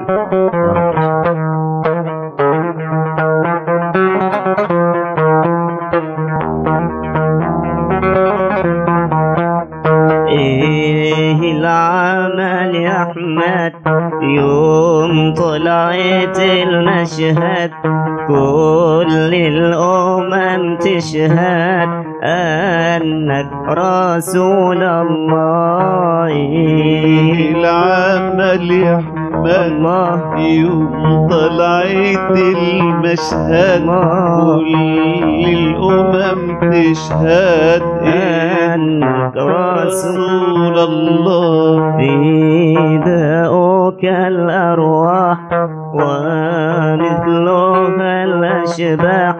ايه العمل يا احمد يوم طلعت المشهد كل الامم تشهد انك رسول الله العمل يا احمد الله يوم طلعت المشهد الله. كل الامم تشهد انك رسول رسول الله فداؤك الأرواح ومثلها الأشباح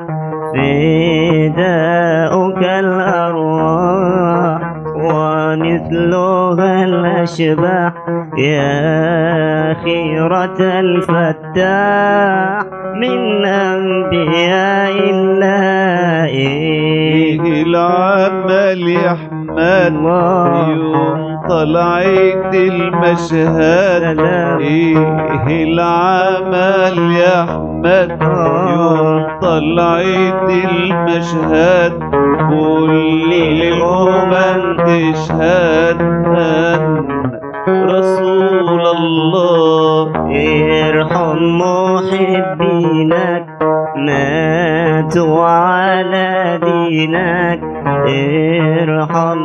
فداؤك الأرواح ومثلها الأشباح يا خيرة الفتاح من أنبياء الله فيه العمل يا احمد الله. يوم طلعت المشهد سلام. ايه العمل يا احمد يوم طلعت المشهد كل الامم تشهد ان رسول الله ارحم محبينك ماتوا على دينك ارحم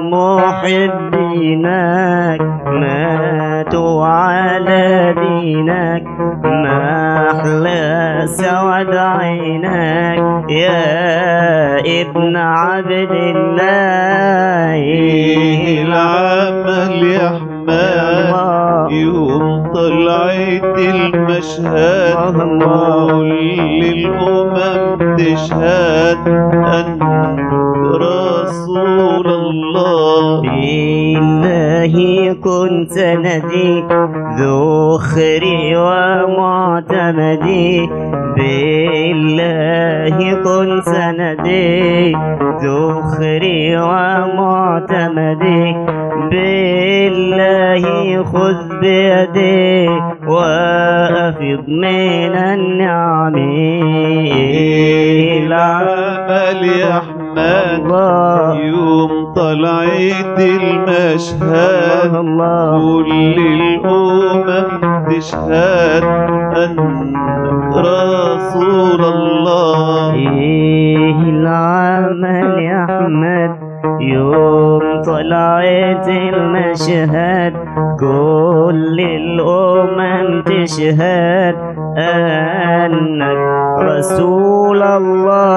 محبينك ماتوا على دينك ما أحلى سواد عينك يا ابن عبد الله فيه العمل يا احمد يوم طلعت المشهد كل الأمم تشهد أنك رسول الله بالله كنت ندي ذخري ومعتمدي بالله كنت ندي ذخري ومعتمدي بالله خذ بيدي وأفض من النعم العمل يا أحمد الله يوم طلعت المشهد الله كل الأمم تشهد أنك رسول الله ايه العمل يا احمد يوم طلعت المشهد كل الامم تشهد انك رسول الله